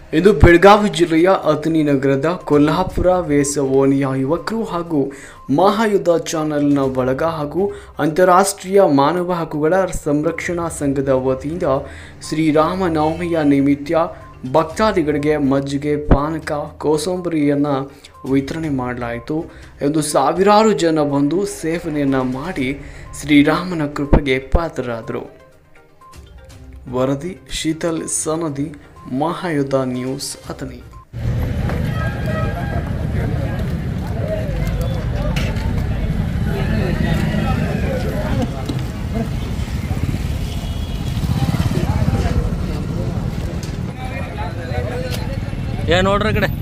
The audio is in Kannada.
ಇಂದು ಬೆಳಗಾವಿ ಜಿಲ್ಲೆಯ ಅಥಣಿ ನಗರದ ಕೊಲ್ಹಾಪುರ ವೇಸವೋನಿಯ ಯುವಕರು ಹಾಗೂ ಮಹಾಯುದ್ಧ ಚಾನೆಲ್ನ ಬಳಗ ಹಾಗೂ ಅಂತಾರಾಷ್ಟ್ರೀಯ ಮಾನವ ಹಕ್ಕುಗಳ ಸಂರಕ್ಷಣಾ ಸಂಘದ ವತಿಯಿಂದ ಶ್ರೀರಾಮನವಮಿಯ ನಿಮಿತ್ತ ಭಕ್ತಾದಿಗಳಿಗೆ ಮಜ್ಜಿಗೆ ಪಾನಕ ಕೋಸಂಬರಿಯನ್ನು ವಿತರಣೆ ಮಾಡಲಾಯಿತು ಎಂದು ಸಾವಿರಾರು ಜನ ಬಂದು ಸೇವನೆಯನ್ನು ಮಾಡಿ ಶ್ರೀರಾಮನ ಕೃಪೆಗೆ ಪಾತ್ರರಾದರು ವರದಿ ಶೀತಲ್ ಸನದಿ ಮಹಾಯುದ್ಧ ನ್ಯೂಸ್ ಅಥಣಿ ಏ ನೋಡ್ರಿ ಆ ಕಡೆ